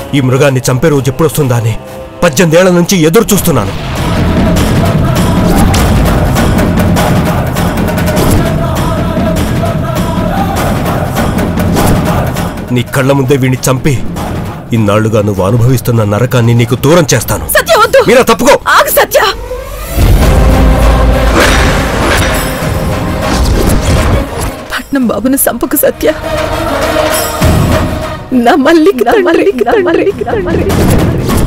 ఈ మృగాన్ని చంపే రోజు ఎప్పుడు వస్తుందా అని పద్దెనిమిదేళ్ల నుంచి ఎదురు చూస్తున్నాను నీ కళ్ళ ముందే వీడిని చంపి ఇన్నాళ్లుగా నువ్వు అనుభవిస్తున్న నరకాన్ని నీకు దూరం చేస్తాను సత్య వద్దు మీరా తప్పుకో ఆగు సత్య పట్నం బాబును సంపకు సత్య నా మల్లికి తండ్రి, నా మల్లికి తండ్రి.